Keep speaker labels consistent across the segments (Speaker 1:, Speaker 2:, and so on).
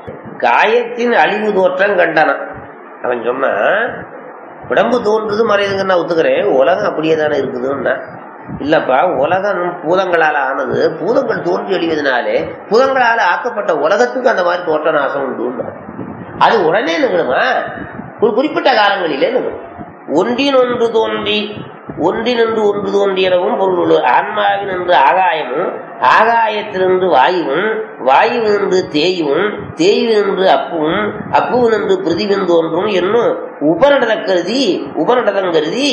Speaker 1: காயத்தின் அழிவு தோற்றம் கண்டனான் அவன் சொன்னா உடம்பு தோன்றுது மறையுதுங்க நான் ஒத்துக்கிறேன் உலகம் அப்படியே தானே இருக்குதுன்னா இல்லப்பா உலகம் பூதங்களால ஆனது பூதங்கள் தோன்றி அழிவதனாலே பூதங்களால ஆக்கப்பட்ட உலகத்துக்கு அந்த மாதிரி தோற்ற நாசம் உண்டு அது உடனே நிகழுமா ஒரு குறிப்பிட்ட காலங்களிலே நிகழும் ஒன்றினொன்று தோன்றி ஒன்றினின்று ஒன்று தோன்றியனவும் பொருள் ஆன்மாவினின்று ஆகாயமும் ஆகாயத்தினின்று வாயுவும் வாயுவினின்று தேயுவும் தேயுவினின்று அப்புவும் அப்புவினின்று பிரிதிவின் தோன்றும் என்னும் உபநடத கருதி உபநடதம் கருதி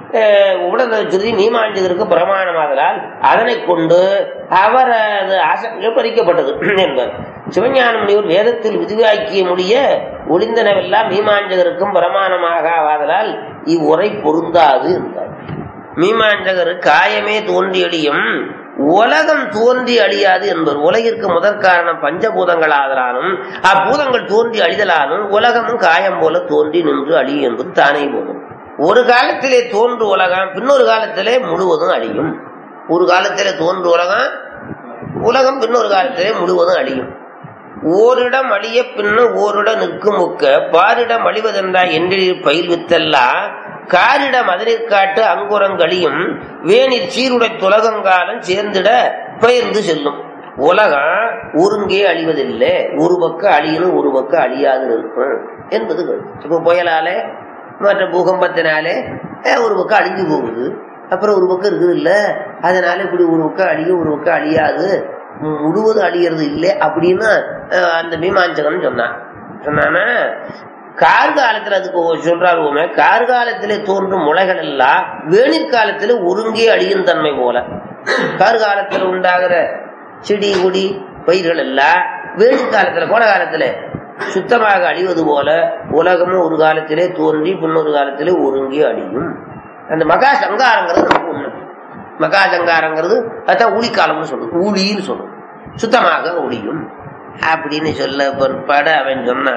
Speaker 1: உடனே சுருதி மீமாஞ்சதற்கு பிரமாணமாதலால் அதனை கொண்டு அவரது ஆசைகள் பறிக்கப்பட்டது என்பார் சிவஞான முனிவர் வேதத்தில் விதிவாக்கிய முடிய ஒளிந்தனவெல்லாம் மீமாஞ்சகருக்கும் பிரமாணமாக ஆவாதலால் இவ்வுரை பொருந்தாது என்றார் மீமாஞ்சகர் காயமே தோன்றி அழியும் உலகம் தோன்றி அழியாது என்பர் உலகிற்கு முதற் காரணம் பஞ்சபூதங்கள் ஆதலானும் அப்பூதங்கள் தோன்றி அழிதலானும் உலகமும் காயம் போல தோன்றி நின்று அழியும் என்பது தானே போதும் ஒரு காலத்திலே தோன்று உலகம் பின்னொரு காலத்திலே முழுவதும் அழியும் ஒரு காலத்திலே தோன்று உலகம் உலகம் பின்னொரு காலத்திலே முழுவதும் அழியும் ஓரிடம் அழிய பின்னும் ஓரிடம் நிற்கும் முக்க பாரிடம் அழிவதென்றா என்றில் பயில்வித்தல்லா காரிடம் அதனிற்காட்டு அங்குரங்கழியும் வேணிற் சீருடை துலகங்காலம் சேர்ந்திட பெயர்ந்து செல்லும் உலகம் ஒருங்கே அழிவதில்லை ஒரு பக்கம் அழியணும் ஒரு பக்கம் அழியாது இருக்கும் என்பது கருத்து இப்ப புயலாலே மற்ற பூகம்பத்தினாலே ஒரு பக்கம் அழிஞ்சு போகுது அப்புறம் ஒரு பக்கம் இருக்குது இல்ல அதனால இப்படி ஒரு பக்கம் அழியும் ஒரு பக்கம் அழியாது முழுவதும் அழியறது இல்லை அப்படின்னு அந்த மீமாஞ்சகன் சொன்னான் சொன்னானா கார்காலத்துல அதுக்கு சொல்றாருமே கார்காலத்திலே தோன்றும் முளைகள் எல்லாம் வேணிற் காலத்துல ஒருங்கே அழியும் தன்மை போல கார்காலத்துல உண்டாகிற செடி கொடி பயிர்கள் எல்லாம் வேணிற் காலத்துல கோட காலத்துல சுத்தமாக அழிவது போல உலகமும் ஒரு காலத்திலே தோன்றி பின்னொரு காலத்திலே ஒருங்கே அழியும் அந்த மகா சங்காரங்கிறது நமக்கு ஒண்ணு மகா சங்காரங்கிறது அதான் ஊழிக்காலம்னு சொல்லுது ஊழின்னு சொல்லும் சுத்தமாக ஒளியும் அப்படின்னு சொல்ல பட அவன் சொன்னா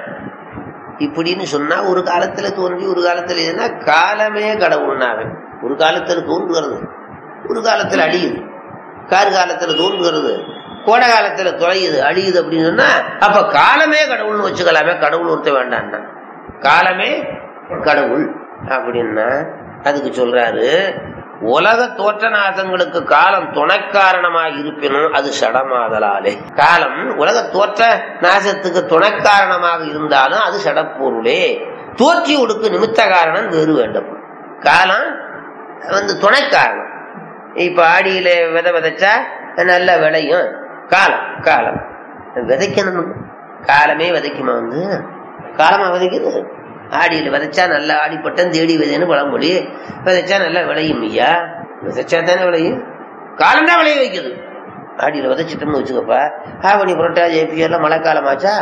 Speaker 1: இப்படின்னு சொன்னா ஒரு காலத்துல தோன்றி ஒரு காலத்துல இதுனா காலமே கடவுள்னா அவன் ஒரு காலத்துல தோன்றுகிறது ஒரு காலத்துல அழியுது கார் காலத்துல தோன்றுகிறது கோடை காலத்துல தொலையுது அழியுது அப்படின்னு சொன்னா அப்ப காலமே கடவுள்னு வச்சுக்கலாமே கடவுள் ஒருத்த வேண்டான்னா காலமே கடவுள் அப்படின்னா அதுக்கு சொல்றாரு உலக தோற்ற நாசங்களுக்கு காலம் துணைக்காரணமாக இருப்பினும் அது சடமாதலாலே காலம் உலக தோற்ற நாசத்துக்கு துணைக்காரணமாக இருந்தாலும் அது சடப்பொருளே தோற்றி ஒடுக்கு நிமித்த காரணம் வேறு வேண்டும் காலம் வந்து துணைக்காரணம் இப்ப ஆடியில விதை விதைச்சா நல்ல விளையும் காலம் காலம் விதைக்கணும் காலமே விதைக்குமா வந்து காலமா விதைக்குது ஆடியில் விதைச்சா நல்லா ஆடிப்பட்டம் தேடி விதைன்னு பழமொழி விதைச்சா நல்லா விளையும் ஐயா விதைச்சா தானே விளையும் காலம் தான் விளைய வைக்குது ஆடியில் விதைச்சிட்டோம்னு வச்சுக்கப்பா ஆவணி புரட்டாஜி ஏபி எல்லாம் மழை காலமாச்சா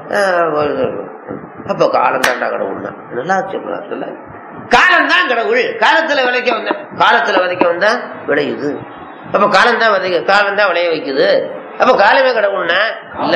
Speaker 1: அப்போ காலம் தாண்டா கடவுள்னா நல்லா சொல்றாரு நல்லா காலம் தான் கடவுள் காலத்துல விளைக்க வந்த காலத்துல விதைக்க வந்தா விளையுது அப்ப காலம் தான் விதைக்க காலம் தான் விளைய வைக்குது அப்ப காலமே கடவுள்னா இல்ல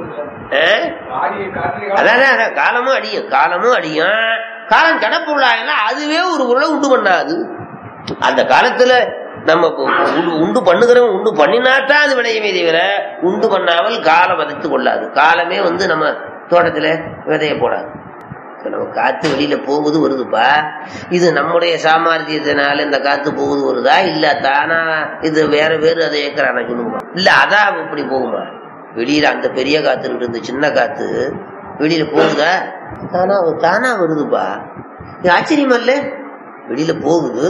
Speaker 1: அதான் காலமும் அடியும் காலமும் அடியும் காலம் கடப்பொருளாயினா அதுவே ஒரு பொருளை உண்டு பண்ணாது அந்த காலத்துல நம்ம உண்டு பண்ணுகிறவன் உண்டு பண்ணினாத்தான் அது விளையவே தவிர உண்டு பண்ணாமல் காலம் விதைத்து கொள்ளாது காலமே வந்து நம்ம தோட்டத்துல விதைய போடாது நம்ம காத்து வெளியில போகுது வருதுப்பா இது நம்முடைய சாமர்த்தியத்தினால இந்த காத்து போகுது வருதா இல்ல தானா இது வேற வேறு அதை ஏற்கிறான சொல்லுமா இல்ல அதான் இப்படி போகுமா வெளியில அந்த பெரிய காத்து இருக்கு இந்த சின்ன காத்து வெளியில போகுதா தானா தானா வருதுப்பா இது ஆச்சரியமா இல்ல வெளியில போகுது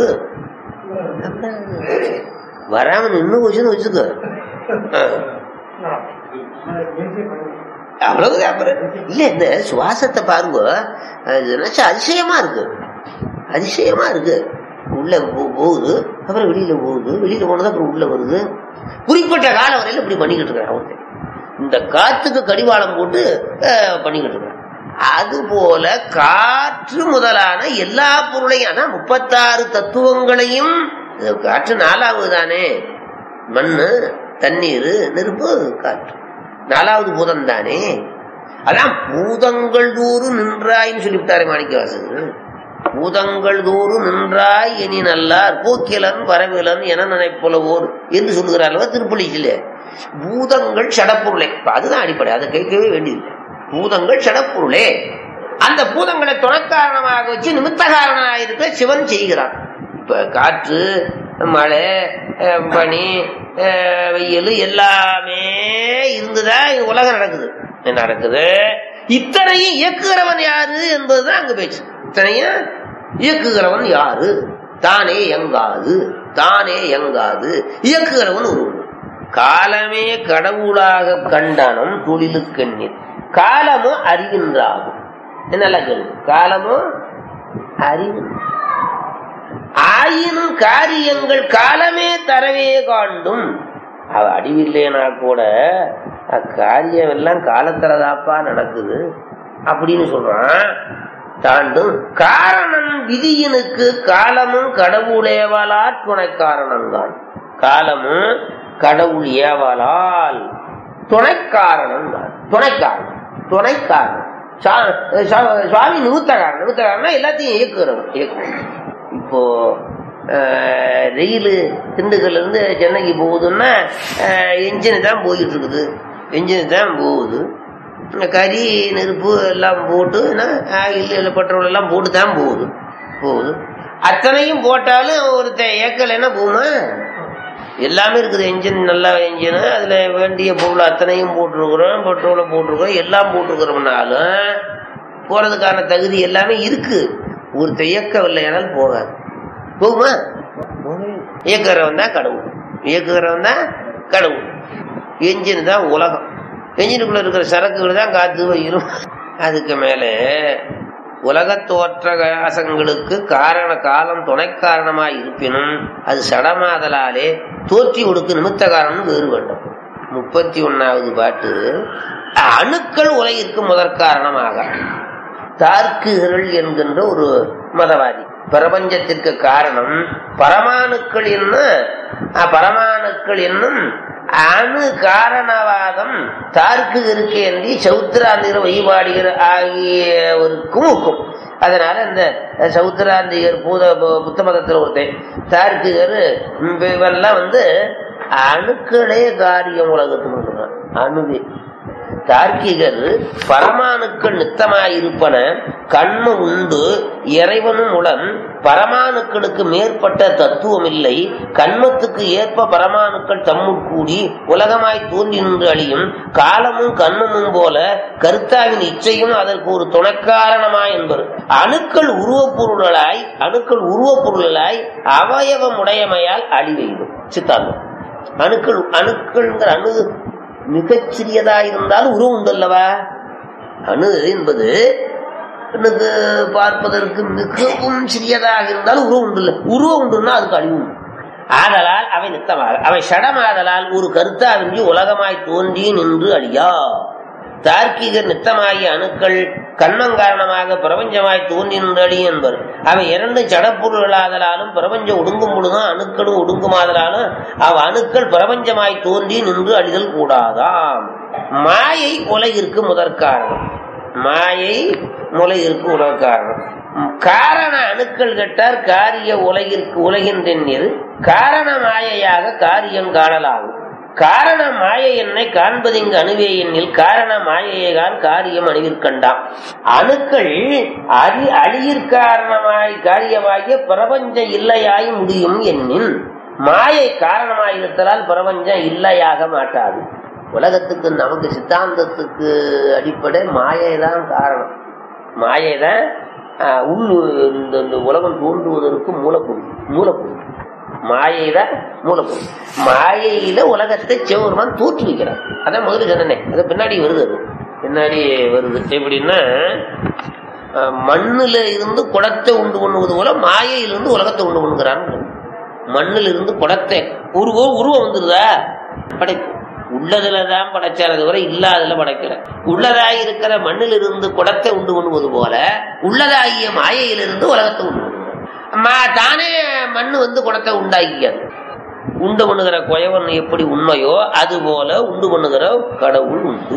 Speaker 1: வராம நின்று போச்சுன்னு வச்சுக்க அவ்வளவு அப்புறம் இல்ல இந்த சுவாசத்தை பாருங்க நினைச்சா அதிசயமா இருக்கு அதிசயமா இருக்கு உள்ள போகுது அப்புறம் வெளியில போகுது வெளியில போனது அப்புறம் உள்ள வருது குறிப்பிட்ட காலம் வரையில இப்படி பண்ணிக்கிட்டு இருக்கிறான் ஒருத்தன் இந்த காத்துக்கு கடிவாளம் போட்டு பண்ணிக்கிட்டு இருக்கிறான் அது போல காற்று முதலான எல்லா பொருளையும் அதான் முப்பத்தாறு தத்துவங்களையும் காற்று நாலாவது தானே மண்ணு தண்ணீர் நெருப்பு காற்று நாலாவது பூதம் தானே அதான் பூதங்கள் தோறும் நின்றாயின்னு சொல்லிவிட்டாரு மாணிக்க வாசகர் பூதங்கள் தோறும் நின்றாய் இனி நல்லார் போக்கிலன் பரவிலன் என நினைப்புலவோர் என்று சொல்லுகிறார் திருப்பள்ளிச்சில பூதங்கள் சடப்பொருளே இப்ப அதுதான் அடிப்படை அதை கேட்கவே வேண்டியது பூதங்கள் சடப்பொருளே அந்த பூதங்களை துணைக்காரணமாக வச்சு நிமித்த காரணமாக இருக்க சிவன் செய்கிறான் இப்ப காற்று மழை அஹ், பனி அஹ், வெயில் எல்லாமே இருந்துதான் இந்த உலகம் நடக்குது என்ன நடக்குது இத்தனையும் இயக்குகிறவன் யாரு என்பதுதான் அங்க பேச்சு இத்தனையும் இயக்குகிறவன் யாரு தானே எங்காது தானே எங்காது இயக்குகிறவன் ஒருவன் காலமே கடவுளாக கண்டனம் தொழிலுக்கெண்ணில் காலமும் அறிகின்றாகும் என்னல்ல கேள்வி காலமும் அறிவு ஆயினும் காரியங்கள் காலமே தரவே காண்டும் அவ அறிவில்லைனா கூட அக்காரியம் எல்லாம் காலத்துலதாப்பா நடக்குது அப்படின்னு சொல்றான் தாண்டும் காரணம் விதியினுக்கு காலமும் கடவுள் ஏவலால் துணை காரணம்தான் காலமும் கடவுள் ஏவலால் துணை காரணம் தான் துணை காரணம் துணை காரணம் சா- சா- சுவாமி நிமித்த காரணம் நிமித்த காரணம் எல்லாத்தையும் இயக்குறவன் இயக்குறவன் இப்போ அஹ், ரயிலு திண்டுக்கல்ல இருந்து சென்னைக்கு போகுதுன்னா என்ஜின் தான் போயிட்டு இருக்குது என்ஜின் தான் போகுது இந்த கறி நெருப்பு எல்லாம் போட்டு என்ன, ஆயில் இல்லை பெட்ரோல் எல்லாம் போட்டு தான் போகுது போகுது அத்தனையும் போட்டாலும் ஒருத்தன் ஏக்கலைன்னா போகுமா எல்லாமே இருக்குது என்ஜின் நல்ல என்ஜின் அதுல வேண்டிய பொருள் அத்தனையும் போட்டிருக்கிறோம் பெட்ரோலை போட்டிருக்கிறோம் எல்லாம் போட்டிருக்கிறோம்னாலும் போறதுக்கான தகுதி எல்லாமே இருக்கு ஒருத்தன் இயக்கவில்லையானால் போகாது போகுமா இயக்குறவன் தான் கடவுள் இயக்குகிறவன் தான் கடவுள் என்ஜின் தான் உலகம் என்ஜினுக்குள்ள இருக்கிற சரக்குகள் தான் காத்து வயிறும் அதுக்கு மேலே உலகத் தோற்ற காசங்களுக்கு காரண காலம் துணை காரணமாய் இருப்பினும் அது சடமாதலாலே தோற்றி ஒடுக்கு நிமித்த காரணம் வேறு வேண்டும் முப்பத்தி ஒன்னாவது பாட்டு அணுக்கள் உலகிற்கு முதற் காரணமாக தார்க்குகள் என்கின்ற ஒரு மதவாதி பிரபஞ்சத்திற்கு காரணம் பரமாணுக்கள் என்ன அஹ், பரமாணுக்கள் என்னும் அணு காரணவாதம் தார்க்கு இருக்கு என்று சௌத்திராந்திகர் வழிபாடுகிற ஆகியவருக்கும் இருக்கும் அதனால இந்த சௌத்திராந்திகர் பூத பு- புத்த மதத்தில் ஒருத்தன் தார்க்குகர் இவெல்லாம் வந்து அணுக்களே காரியம் உலகத்துக்கு சொல்றான் அணுவே தார்க்கிகர் பரமாணுக்கள் நித்தமாயிருப்பன கண்ம உண்டு இறைவனும் உடன் பரமாணுக்களுக்கு மேற்பட்ட தத்துவம் இல்லை கண்மத்துக்கு ஏற்ப பரமாணுக்கள் தம்முட் கூடி உலகமாய் தோன்றி நின்று அழியும் காலமும் கண்மமும் போல கருத்தாவின் இச்சையும் அதற்கு ஒரு துணைக்காரணமாய் என்பர் அணுக்கள் உருவப் பொருள்களாய் அணுக்கள் உருவப் பொருள்களாய் அவயவம் உடையமையால் அழிவெய்தும் சித்தாந்தம் அணுக்கள் அணுக்கள்ங்கிற அணு மிகச் சிறியதா இருந்தாலும் உருவம் உண்டு அல்லவா அணு என்பது கண்ணுக்கு பார்ப்பதற்கு மிகவும் சிறியதாக இருந்தாலும் உருவம் உண்டு இல்லை உருவம் உண்டுன்னா அதுக்கு அழிவு உண்டு ஆதலால் அவை நித்தமாக அவை சடமாதலால் ஒரு கருத்தாவின்றி உலகமாய் தோன்றி நின்று அழியா தார்க்கிக நித்தமாகிய அணுக்கள் கண்ணம் காரணமாக பிரபஞ்சமாய் தோன்றி நின்று அழியும் என்பர் அவை இரண்டு ஜடப்பொருள்களாதலாலும் பிரபஞ்சம் ஒடுங்கும் பொழுதும் அணுக்களும் ஒடுங்குமாதலாலும் அவ் அணுக்கள் பிரபஞ்சமாய் தோன்றி நின்று அழிதல் கூடாதாம் மாயை உலகிற்கு முதற்காரணம் மாயை உலகிற்கு உலகாரணம் காரண அணுக்கள் கெட்டார் காரிய உலகிற்கு உலகின்றென்னில் காரண மாயையாக காரியம் காணலாகும் காரண மாயை என்னை காண்பது இங்கு அணுவே எண்ணில் காரண மாயையால் காரியம் அணுவிற்கண்டாம் அணுக்கள் அரி அழியிற் காரணமாய் காரியமாகிய பிரபஞ்ச இல்லையாய் முடியும் எண்ணின் மாயை காரணமாயிருத்தலால் பிரபஞ்சம் இல்லையாக மாட்டாது உலகத்துக்கு நமக்கு சித்தாந்தத்துக்கு அடிப்படை மாயை தான் காரணம் மாயை தான் உள் இந்த இந்த உலகம் தோன்றுவதற்கு மூலப்பொருள் மூலப்பொருள் மாயை தான் மூலப்பொருள் மாயையில உலகத்தை சிவபெருமான் தோற்று வைக்கிறார் அதான் முதல்ல சொன்னேன் அது பின்னாடி வருது அது பின்னாடி வருது எப்படின்னா அஹ், மண்ணுல இருந்து குடத்தை உண்டு பண்ணுவது போல மாயையிலிருந்து உலகத்தை உண்டு பண்ணுகிறான் மண்ணில் இருந்து குடத்தை உருவம் உருவம் வந்துருதா படைப்பு உள்ளதுல தான் படைச்சால் அது வரை இல்லாததுல படைக்கல உள்ளதாய் இருக்கிற மண்ணில் இருந்து குடத்தை உண்டு பண்ணுவது போல உள்ளதாகிய மாயையிலிருந்து உலகத்தை உண்டு பண்ணுகிறார் மா தானே மண்ணு வந்து குடத்தை உண்டாக்கிக்காது உண்டு பண்ணுகிற குயவன் எப்படி உண்மையோ அது போல உண்டு பண்ணுகிற கடவுள் உண்டு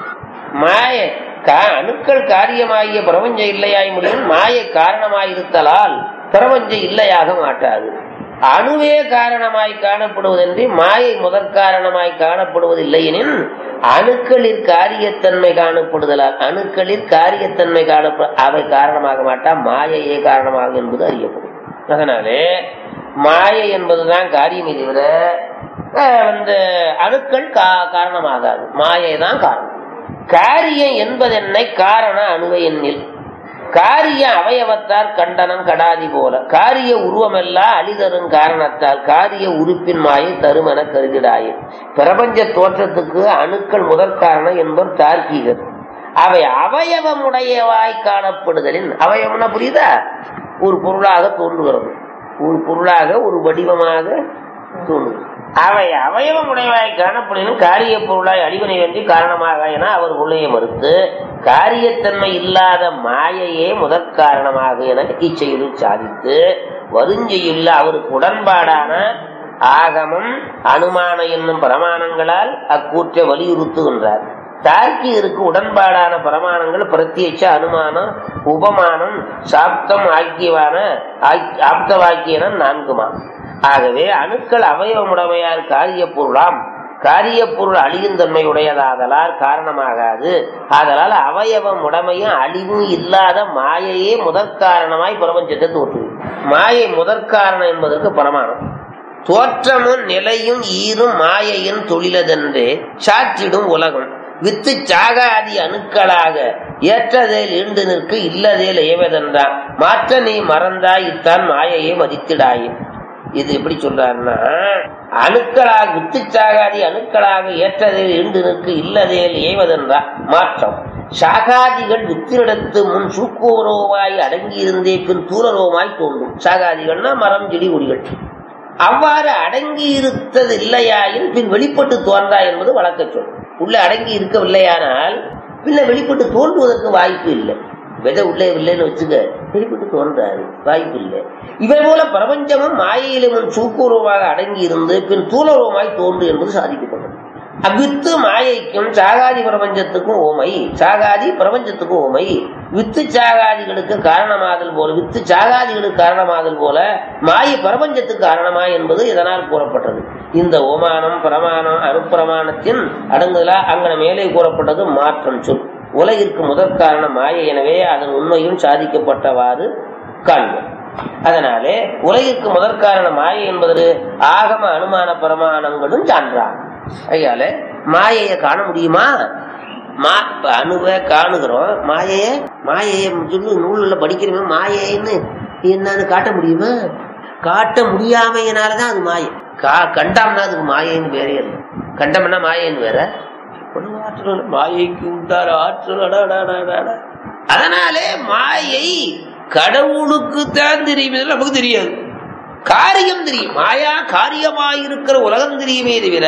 Speaker 1: மாய கா- அணுக்கள் காரியமாகிய பிரபஞ்சம் இல்லையாய் முடியும் மாய காரணமாயிருத்தலால் பிரபஞ்சம் இல்லையாக மாட்டாது அணுவே காரணமாய் காணப்படுவதன்றி மாயை முதற் காரணமாய் காணப்படுவதில்லை எனின் அணுக்களில் காரியத்தன்மை காணப்படுதலால் அணுக்களில் காரியத்தன்மை காணப்ப அவை காரணமாக மாட்டா மாயையே காரணமாகும் என்பது அறியப்படும் அதனாலே மாயை என்பதுதான் காரியம் தவிர அஹ், வந்து அணுக்கள் கா- காரணமாகாது மாயை தான் காரணம் காரியம் என்பதென்னை காரண அணுவை எண்ணில் காரிய அவயவத்தார் கண்டனம் கடாதி போல காரிய உருவமெல்லாம் அழிதரும் காரணத்தால் காரிய உறுப்பின் மாயை தருமென கருதிடாயே பிரபஞ்ச தோற்றத்துக்கு அணுக்கள் முதற் காரணம் என்பர் தார்க்கீகர் அவை அவயவமுடையவாய் காணப்படுதலின் அவயவம்னா புரியுதா ஒரு பொருளாக தோன்றுகிறது ஒரு பொருளாக ஒரு வடிவமாக தோன்றுகிறது அவை அவயவமுடையவாய் காணப்படுதலின் காரிய பொருளாய் அழிவனை வேண்டி காரணமாக என அவர் உள்ளே மறுத்து காரியத்தன்மை இல்லாத மாயையே முதற் காரணமாக என இச்செயலில் சாதித்து வருஞ்செய்யுள்ள அவருக்கு உடன்பாடான ஆகமம் அனுமான என்னும் பிரமாணங்களால் அக்கூற்றை வலியுறுத்துகின்றார் தார்க்கியருக்கு உடன்பாடான பிரமாணங்கள் பிரத்யட்ச அனுமானம் உபமானம் சாப்தம் ஆக்கியவான ஆக்- ஆப்த வாக்கியன நான்குமா ஆகவே அணுக்கள் அவயவமுடைமையார் காரிய பொருளாம் காரிய பொருள் அழியும் தன்மை உடையதாதலால் காரணமாகாது ஆதலால் அவயவம் உடமையும் அழிவும் இல்லாத மாயையே முதற் காரணமாய் பிரபஞ்சத்தை தோற்றுது மாயை முதற் காரணம் என்பதற்கு பிரமாணம் தோற்றமும் நிலையும் ஈரும் மாயையின் தொழிலதென்றே சாற்றிடும் உலகம் வித்து சாகாதி அணுக்களாக ஏற்றதேல் ஈண்டு நிற்க இல்லதேல் ஏவதென்றான் மாற்ற நீ மறந்தாய் இத்தான் மாயையை மதித்திடாயே இது எப்படி சொல்றாருன்னா அணுக்களாக வித்து சாகாதி அணுக்களாக ஏற்றதேல் ஈண்டு நிற்க இல்லதேல் ஏவதென்றா மாற்றம் சாகாதிகள் வித்தினிடத்து முன் சூக்குவரோவாய் அடங்கியிருந்தே பின் தூரரோமாய் தோன்றும் சாகாதிகள்னா மரம் செடி கொடிகள் அவ்வாறு அடங்கி இருத்தது இல்லையாயின் பின் வெளிப்பட்டு தோன்றா என்பது வழக்க சொல் உள்ள அடங்கி இருக்கவில்லையானால் பின்ன வெளிப்பட்டு தோன்றுவதற்கு வாய்ப்பு இல்லை விதை உள்ளே இல்லைன்னு வச்சுக்க வெளிப்பட்டு தோன்றாது வாய்ப்பு இல்லை இவை போல பிரபஞ்சமும் மாயையிலும் சூக்குருவமாக அடங்கி இருந்து பின் தூளருவமாய் தோன்று என்பது சாதிக்கப்பட்டது அவ்வித்து மாயைக்கும் சாகாதி பிரபஞ்சத்துக்கும் ஓமை சாகாதி பிரபஞ்சத்துக்கும் ஓமை வித்து சாகாதிகளுக்கு காரணமாதல் போல வித்து சாகாதிகளுக்கு காரணமாதல் போல மாயை பிரபஞ்சத்துக்கு காரணமா என்பது இதனால் கூறப்பட்டது இந்த ஓமானம் பிரமாணம் அருப்பிரமாணத்தின் அடங்குதலா அங்கன மேலே கூறப்பட்டது மாற்றம் சொல் உலகிற்கு முதற் காரணம் மாயை எனவே அதன் உண்மையும் சாதிக்கப்பட்டவாறு காண்போம் அதனாலே உலகிற்கு முதற் காரணம் மாயை என்பது ஆகம அனுமான பிரமாணங்களும் சான்றாகும் ஐயால மாயையை காண முடியுமா மா இப்ப அணுவை காணுகிறோம் மாயைய மாயையை சொல்லி நூலில் படிக்கிறோமே மாயைன்னு என்னன்னு காட்ட முடியுமா காட்ட முடியாமையினாலதான் அது மாயை கா கண்டாம்னா அதுக்கு மாயைன்னு வேறே இல்லை கண்டம்னா மாயைன்னு வேற இவ்வளவு ஆற்றல் மாயைக்கு உண்டார ஆற்றல் அடாடாடாடா. அதனாலே மாயை கடவுளுக்கு தான் தெரியும் இது நமக்கு தெரியாது காரியம் தெரியும் மாயா காரியமாயிருக்கிற உலகம் தெரியுமே தவிர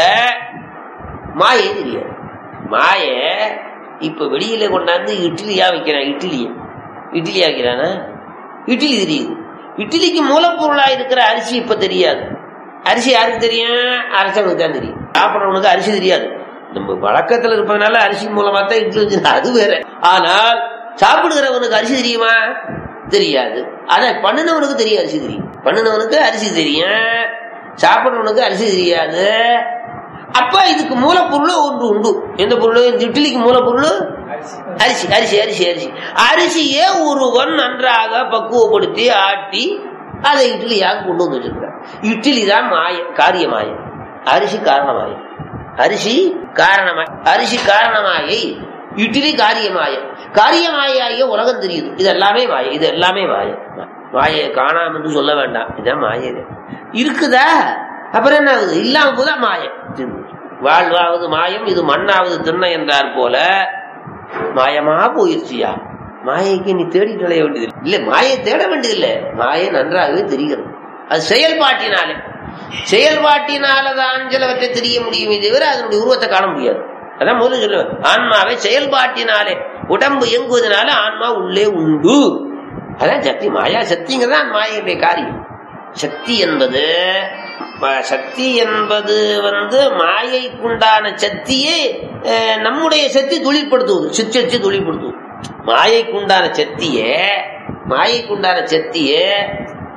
Speaker 1: மாயை தெரியாது மாய இப்ப வெளியில கொண்டாந்து இட்லியா வைக்கிறான் இட்லியை இட்லி ஆக்கிறானா இட்லி தெரியுது இட்லிக்கு மூலப்பொருளா இருக்கிற அரிசி இப்ப தெரியாது அரிசி யாருக்கு தெரியும் அரசனுக்கு தான் தெரியும் சாப்பிட்றவனுக்கு அரிசி தெரியாது நம்ம வழக்கத்துல இருப்பதனால அரிசி மூலமா தான் இட்லி வச்சு அது வேற ஆனால் சாப்பிடுகிறவனுக்கு அரிசி தெரியுமா தெரியாது ஆனா பண்ணினவனுக்கு தெரியும் அரிசி தெரியும் பண்ணினவனுக்கு அரிசி தெரியும் சாப்பிடுறவனுக்கு அரிசி தெரியாது அப்ப இதுக்கு மூலப்பொருள் ஒன்று உண்டு எந்த பொருள் இந்த இட்லிக்கு மூலப்பொருள் அரிசி அரிசி அரிசி அரிசி அரிசியே ஒருவன் நன்றாக பக்குவப்படுத்தி ஆட்டி அதை இட்லியாக கொண்டு வந்து வச்சிருக்கிறார் இட்லி தான் மாய காரிய மாயம் அரிசி காரணமாயம் அரிசி காரணமாய் அரிசி காரணமாயை இட்லி காரியமாயம் காரியமாயாகிய உலகம் தெரியுது இது எல்லாமே மாயை இது எல்லாமே மாயை மாயை காணாம என்று சொல்ல வேண்டாம் இதான் மாயை இருக்குதா அப்புறம் என்ன ஆகுது இல்லாம போதா மாயம் வாழ்வாவது மாயம் இது மண்ணாவது திண்ணை என்றார் போல மாயமா போயிருச்சியா மாயைக்கு நீ தேடிட்டு அலைய வேண்டியது இல்ல மாயை தேட வேண்டியதில்லை மாயை நன்றாகவே தெரிகிறது அது செயல்பாட்டினாலே செயல்பாட்டினாலதான் சிலவற்றை தெரிய முடியுமே தவிர அதனுடைய உருவத்தை காண முடியாது அதான் முதல்ல சொல்லுவேன் ஆன்மாவை செயல்பாட்டினாலே உடம்பு இயங்குவதனால ஆன்மா உள்ளே உண்டு அதான் சக்தி மாயா சக்திங்கிறது தான் மாயையுடைய காரியம் சக்தி என்பது ம- சக்தி என்பது வந்து மாயைக்குண்டான சக்தியே அஹ், நம்முடைய சக்தி தொழிற்படுத்துவது சிற்றச்சி தொழிற்படுத்துவது மாயைக்குண்டான சக்தியே மாயைக்குண்டான சக்தியே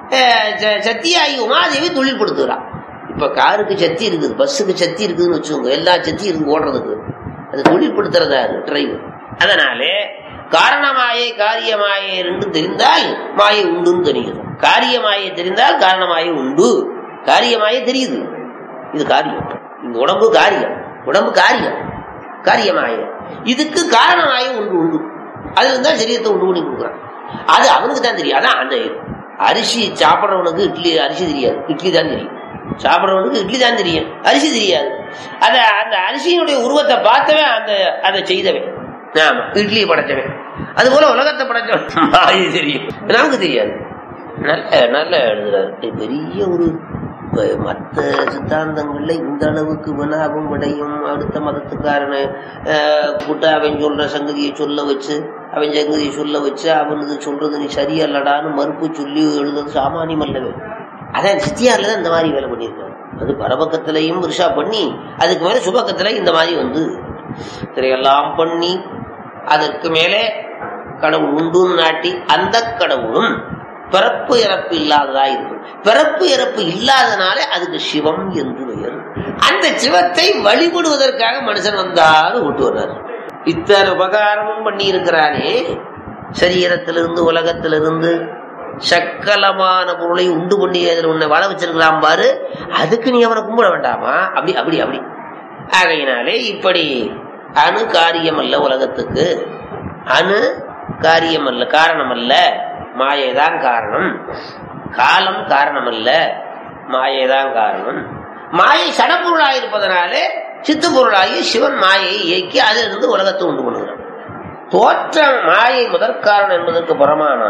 Speaker 1: அஹ், ச- சத்தியாகி உமாதேவி தொழில்படுத்துகிறான் இப்ப காருக்கு சத்தி இருக்குது பஸ்ஸுக்கு சத்தி இருக்குதுன்னு வச்சுக்கோங்க எல்லா சத்தியும் இருக்கு ஓடுறதுக்கு அது தொழில்படுத்துறதா அது டிரைவர் அதனாலே காரணமாயே காரியமாயே ரெண்டும் தெரிந்தால் மாயை உண்டுன்னு தெரியுது காரியமாயே தெரிந்தால் காரணமாயே உண்டு காரியமாயே தெரியுது இது காரியம் இந்த உடம்பு காரியம் உடம்பு காரியம் காரியமாய இதுக்கு காரணமாய ஒன்று உண்டு அதுல இருந்தா சரீரத்தை உண்டு பண்ணி கொடுக்குறான் அது அவனுக்கு தான் தெரியும் அதான் அந்த அரிசி சாப்பிட்றவனுக்கு இட்லி அரிசி தெரியாது இட்லி தான் தெரியும் சாப்பிட்றவனுக்கு இட்லி தான் தெரியும் அரிசி தெரியாது அத அந்த அரிசியினுடைய உருவத்தை பார்த்தவன் அந்த அதை செய்தவன் ஆமா இட்லியை படைச்சவன் அது போல உலகத்தை படைச்சவன் அது தெரியும் நமக்கு தெரியாது நல்ல நல்ல எழுதுறாரு இது பெரிய ஒரு இப்ப மத்த சித்தாந்தங்கள்ல இந்த அளவுக்கு வினாவும் விடையும் அடுத்த மதத்துக்காரன கூட்ட அவன் சொல்ற சங்கதியை சொல்ல வச்சு அவன் சங்கதியை சொல்ல வச்சு அவனுக்கு சொல்றது நீ சரியல்லடான்னு மறுப்பு சொல்லி எழுதுறது சாமானியம் அல்லவே அதான் சித்தியார்ல தான் இந்த மாதிரி வேலை பண்ணியிருக்காங்க அது பரபக்கத்திலையும் வருஷா பண்ணி அதுக்கு மேல சுபக்கத்துல இந்த மாதிரி வந்து இதையெல்லாம் பண்ணி அதற்கு மேலே கடவுள் உண்டுன்னு நாட்டி அந்த கடவுளும் பிறப்பு இறப்பு இல்லாததா இருக்கும் பிறப்பு இறப்பு இல்லாதனால அதுக்கு சிவம் என்று பெயர் அந்த சிவத்தை வழிபடுவதற்காக மனுஷன் வந்தாலும் விட்டு வர்றாரு இத்தனை உபகாரமும் பண்ணி இருக்கிறானே சரீரத்திலிருந்து உலகத்திலிருந்து சக்கலமான பொருளை உண்டு பண்ணி அதில் உன்னை வாழ வச்சிருக்கலாம் பாரு அதுக்கு நீ அவனை கும்பிட வேண்டாமா அப்படி அப்படி அப்படி ஆகையினாலே இப்படி அணு காரியம் அல்ல உலகத்துக்கு அணு காரியம் அல்ல காரணம் அல்ல மாயைதான் காரணம் காலம் காரணம் அல்ல மாயைதான் காரணம் மாயை சடப்பொருளாக இருப்பதனாலே சித்து பொருளாகி சிவன் மாயை இயக்கி அதிலிருந்து உலகத்தை உண்டு பண்ணுகிறான் தோற்றம் மாயை முதற்காரணம் என்பதற்கு புறமான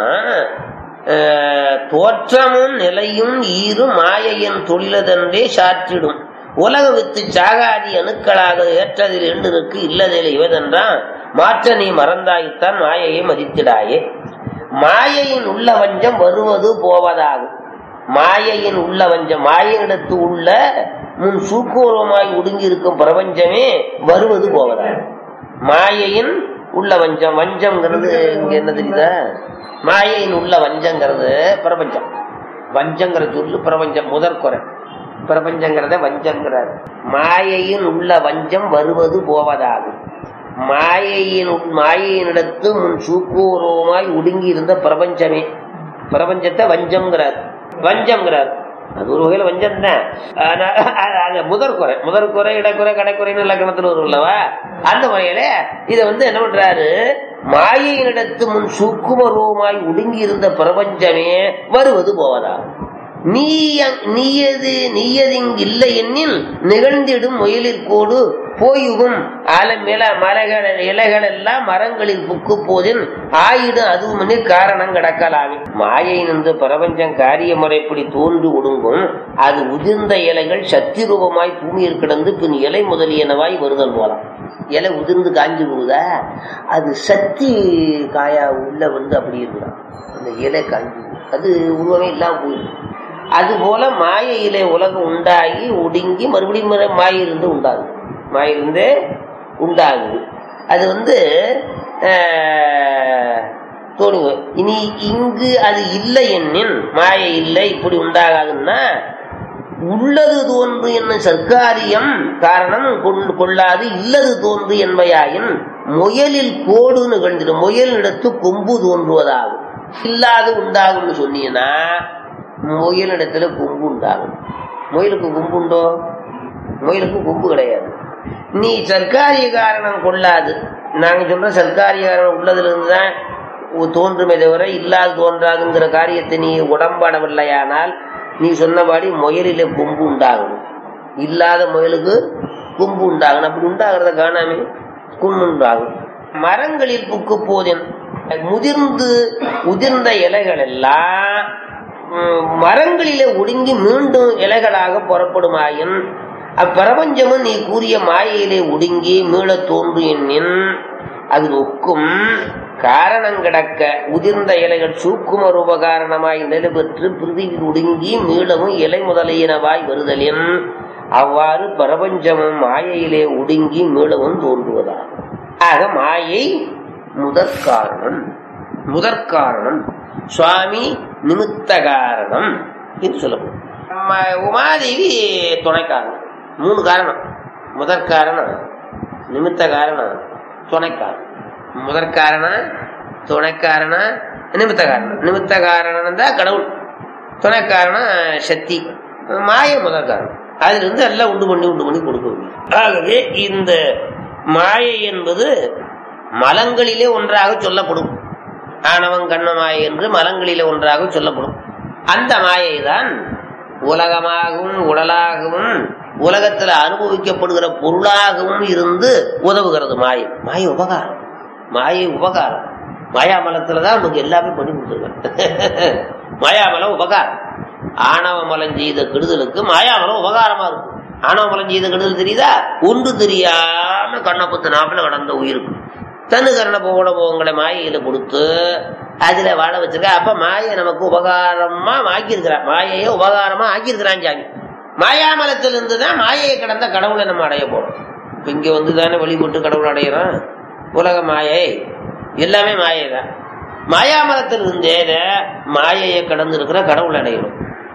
Speaker 1: அஹ், தோற்றமும் நிலையும் ஈரும் மாயையின் தொழிலதென்றே சாற்றிடும் உலக வித்து சாகாதி அணுக்களாக ஏற்றதில் எண்டிருக்கு இல்லதில் இவதென்றான் மாற்ற நீ மறந்தாய்த்தான் மாயையை மதித்திடாயே மாயையின் உள்ள வஞ்சம் வருவது போவதாகும் மாயையின் உள்ள வஞ்சம் மாயனிடத்து உள்ள முன் சூக்கூரமாய் ஒடுங்கி இருக்கும் பிரபஞ்சமே வருவது போவதாகும் மாயையின் உள்ள வஞ்சம் வஞ்சம்ங்கிறது இங்க என்ன தெரியுதா மாயையின் உள்ள வஞ்சங்கிறது பிரபஞ்சம் வஞ்சங்கிற சொல்லு பிரபஞ்சம் முதற்குறை பிரபஞ்சங்கிறத வஞ்சங்கிறார் மாயையின் உள்ள வஞ்சம் வருவது போவதாகும் மாயையின் உள்- மாயையினிடத்து முன் சூக்கூரமாய் ஒடுங்கி இருந்த பிரபஞ்சமே பிரபஞ்சத்தை வஞ்சம்ங்கிறார் வஞ்சம்ங்கிறார் அது ஒரு வகையில வஞ்சம் தான் முதற்குறை முதற்குறை இடக்குறை கடைக்குறைன்னு இலக்கணத்துல வரும் அல்லவா அந்த வகையில இதை வந்து என்ன பண்றாரு மாயையினிடத்து முன் சூக்குமரூபமாய் ஒடுங்கி இருந்த பிரபஞ்சமே வருவது போவதா நீ அங்- நீயது நீயதிங்கு இல்லை எண்ணில் நிகழ்ந்திடும் முயலிற்கோடு போயுகும் ஆல மேல மலைகள் இலைகள் எல்லாம் மரங்களில் புக்கு போதின் ஆயிடும் அதுவும் காரணம் கிடக்கலாமே மாயை நின்று பிரபஞ்சம் காரிய முறைப்படி தோன்றி ஒடுங்கும் அது உதிர்ந்த இலைகள் சக்தி ரூபமாய் பூமியில் கிடந்து பின் இலை முதலியனவாய் வருதல் போலாம் இலை உதிர்ந்து காஞ்சி விடுதா அது சக்தி காயா உள்ள வந்து அப்படி இருக்குதான் அந்த இலை காஞ்சி விடுது. அது உருவமே இல்லாம போயிடும் அது போல மாயையிலே உலகம் உண்டாகி ஒடுங்கி மறுபடியும் மறு- மாயிலிருந்து உண்டாகுது மாயிலிருந்து உண்டாகுது அது வந்து ஆஹ், தோணுது இனி இங்கு அது இல்லை என்னின் மாயை இல்லை இப்படி உண்டாகாதுன்னா உள்ளது தோன்று என்னும் சர்க்காரியம் காரணம் கொண்டு கொள்ளாது இல்லது தோன்று என்பயாயின் முயலில் கோடு நிகழ்ந்திடும் முயலிடத்து கொம்பு தோன்றுவதாகும் இல்லாது உண்டாகும்னு சொன்னீங்கன்னா முயலிடத்துல கொம்பு உண்டாகும் முயலுக்கு கொம்பு உண்டோ முயலுக்கு கொம்பு கிடையாது நீ சர்க்காரிய காரணம் கொள்ளாது நாங்க சொல்ற சர்க்காரிய காரணம் உள்ளதுல இருந்துதான் தோன்றுமே தவிர இல்லாது தோன்றாதுங்கிற காரியத்தை நீ உடம்படவில்லையானால் நீ சொன்னபடி முயலிலே கொம்பு உண்டாகணும் இல்லாத முயலுக்கு கொம்பு உண்டாகணும் அப்படி உண்டாகிறத காணாமே கொம்பு உண்டாகும் மரங்களில் புக்கு போதின் முதிர்ந்து உதிர்ந்த இலைகள் எல்லாம் ம், மரங்களிலே ஒடுங்கி மீண்டும் இலைகளாக புறப்படுமாயின் அப்பிரபஞ்சமும் நீ கூறிய மாயையிலே ஒடுங்கி மீளத் தோன்று எண்ணின் அது ஒக்கும் காரணம் கிடக்க உதிர்ந்த இலைகள் சூக்கும ரூப காரணமாய் நிலைபெற்று பிரிதியில் ஒடுங்கி மீளவும் இலை முதலியனவாய் வருதலின் அவ்வாறு பிரபஞ்சமும் மாயையிலே ஒடுங்கி மீளவும் தோன்றுவதாகும் ஆக மாயை முதற்காரணம் முதற்காரணம் சுவாமி நிமித்த காரணம் என்று சொல்லப்படும் ம- உமாதேவி துணை காரணம் மூணு காரணம் முதற் காரணம் நிமித்த காரணம் துணை காரணம் முதற் காரணம் துணை காரணம் நிமித்த காரணம் நிமித்த காரணம் தான் கடவுள் துணை காரணம் சக்தி மாய முதற் காரணம் அதுல இருந்து எல்லாம் உண்டு பண்ணி உண்டு பண்ணி கொடுக்க முடியும் ஆகவே இந்த மாயை என்பது மலங்களிலே ஒன்றாக சொல்லப்படும் ஆணவம் கண்ண மாயை என்று மலங்களிலே ஒன்றாக சொல்லப்படும் அந்த மாயை தான் உலகமாகவும் உடலாகவும் உலகத்தில் அனுபவிக்கப்படுகிற பொருளாகவும் இருந்து உதவுகிறது மாயை மாயை உபகாரம் மாயை உபகாரம் மாயாமலத்துல தான் நமக்கு எல்லாமே பண்ணி கொடுத்துருக்காங்க மாயாமலம் உபகாரம் ஆணவ மலம் செய்த கெடுதலுக்கு மாயாமலம் உபகாரமா இருக்கும் ஆணவ மலம் செய்த கெடுதல் தெரியுதா ஒன்று தெரியாம கண்ணப்பத்து நாப்பில் கடந்த உயிருக்கு தனு கரண போகட போகங்களை மாயையில கொடுத்து அதுல வாழ வச்சிருக்க அப்ப மாயை நமக்கு உபகாரமா ஆக்கியிருக்கிறான் மாயையை உபகாரமா ஆக்கியிருக்கிறான் சாமி மாயாமலத்திலிருந்து தான் மாயையை கடந்த கடவுளை நம்ம அடைய போறோம் இப்ப இங்க வந்து தானே வழிபட்டு கடவுள் அடையிறோம் உலக மாயை எல்லாமே மாயை தான் மாயாமலத்திலிருந்தே மாயையை கடந்து இருக்கிற கடவுள் அடையணும்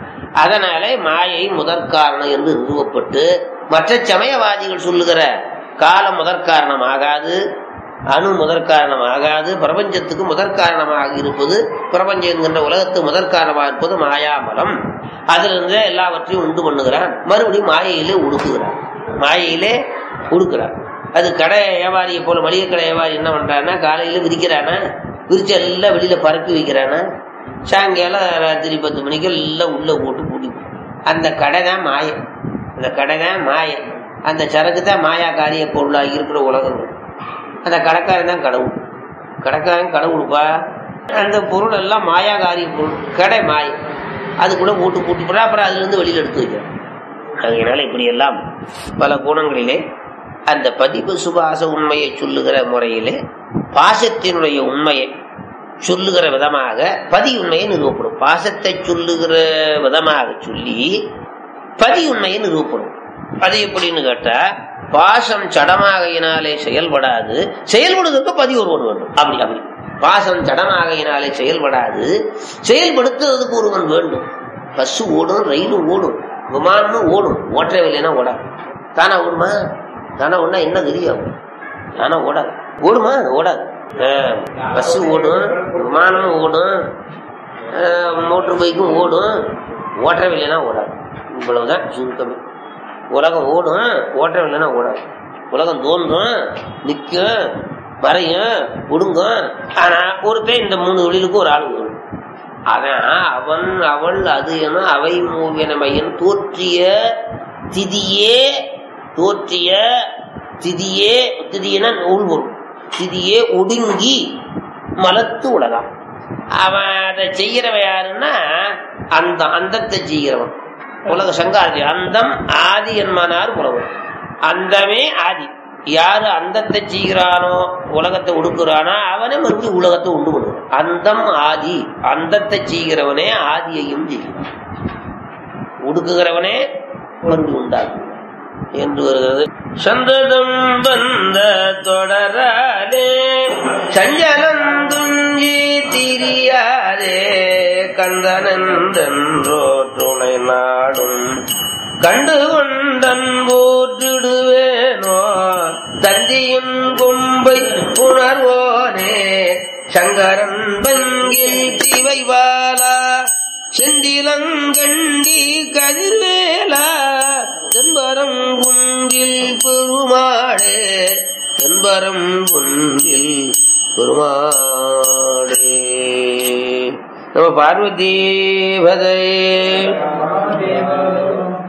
Speaker 1: அதனாலே மாயை முதற்காரணம் என்று நிறுவப்பட்டு மற்ற சமயவாதிகள் சொல்லுகிற காலம் முதற்காரணம் ஆகாது அணு முதற்காரணம் ஆகாது பிரபஞ்சத்துக்கு முதற்காரணமாக இருப்பது பிரபஞ்சம் என்கின்ற உலகத்துக்கு முதற்காரணமாக இருப்பது மாயாமலம் அதிலிருந்து எல்லாவற்றையும் உண்டு பண்ணுகிறான் மறுபடியும் மாயையிலே உடுக்குகிறான் மாயையிலே உடுக்கிறான் அது கடை வியாபாரியை போல மளிகை கடை வியாபாரி என்ன பண்றான்னா காலையில விரிக்கிறானா விரிச்சு எல்லாம் வெளியில பரப்பி வைக்கிறானா சாயங்காலம் ராத்திரி பத்து மணிக்கு எல்லாம் உள்ள போட்டு பூட்டி அந்த கடை தான் மாயம் அந்த கடை தான் மாயம் அந்த சரக்கு தான் மாயா காரிய பொருளாக இருக்கிற உலகங்கள் அந்த கடைக்காரன் தான் கடவுள் கடைக்காரன் கடவுளுப்பா அந்த பொருள் எல்லாம் மாயா காரிய பொருள் கடை மாயம் அதுக்குள்ள போட்டு பூட்டி போடுறா அப்புறம் அதுல இருந்து வெளியில எடுத்து வைக்கிறோம் அதனால இப்படி எல்லாம் பல கோணங்களிலே அந்த பதிவு சுபாச உண்மையை சொல்லுகிற முறையிலே பாசத்தினுடைய உண்மையை சொல்லுகிற விதமாக பதி உண்மையை நிறுவப்படும் பாசத்தை சொல்லுகிற விதமாக சொல்லி பதி உண்மையை நிறுவப்படும் அது எப்படின்னு கேட்டா பாசம் சடமாகையினாலே செயல்படாது செயல்படுவதற்கு பதி ஒருவன் வேண்டும் அப்படி அப்படி பாசம் சடமாகையினாலே செயல்படாது செயல்படுத்துவதற்கு ஒருவன் வேண்டும் பஸ் ஓடும் ரயிலும் ஓடும் விமானமும் ஓடும் ஓட்டவில்லைன்னா ஓடாது தானா ஓடுமா தானா ஓடுனா என்ன தெரியும் தானா ஓடாது ஓடுமா ஓடாது பஸ் ஓடும் விமானமும் ஓடும் மோட்டர் பைக்கும் ஓடும் ஓட்டவில்லைன்னா ஓடாது இவ்வளவுதான் சுருக்கமே உலகம் ஓடும் ஓட்டவில்லைன்னா ஓடாது உலகம் தோன்றும் நிற்கும் மறையும் ஒடுங்கும் ஆனா ஒருத்தன் இந்த மூணு தொழிலுக்கு ஒரு ஆள் வேணும் அவன் அவன் அவள் அது என அவை மூவியனமையன் தோற்றிய திதியே தோற்றிய திதியே திதியன நூல் வரும் திதியே ஒடுங்கி மலத்து உலகம் அவன் அதை செய்யறவன் யாருன்னா அந்த அந்தத்தை செய்கிறவன் உலக சங்காதி அந்தம் ஆதி என்மானார் புலவர் அந்தமே ஆதி யாரு அந்தத்தை செய்கிறானோ உலகத்தை ஒடுக்குறானோ அவனே மறுபடியும் உலகத்தை உண்டு பண்ணுவான் அந்தம் ஆதி அந்தத்தை செய்கிறவனே ஆதியையும் செய்கிறான் ஒடுக்குகிறவனே மறுபடியும் உண்டாகும் என்று வருகிறது சந்ததம் வந்த தொடராதே சஞ்சலந்துஞ்சி திரியாதே கந்தனந்தன்றோ துணை நாடும் கண்டு கொண்டன் போற்றிடுவேனோ தந்தியின் கொம்பை உணர்வோனே சங்கரன் பங்கில் திவைவாலா செந்திலங்கண்டி கதிர்வேலா தென்பரம் குன்றில் பெருமாடே தென்பரம் குன்றில் பெருமாடே நம்ம பார்வதி பதே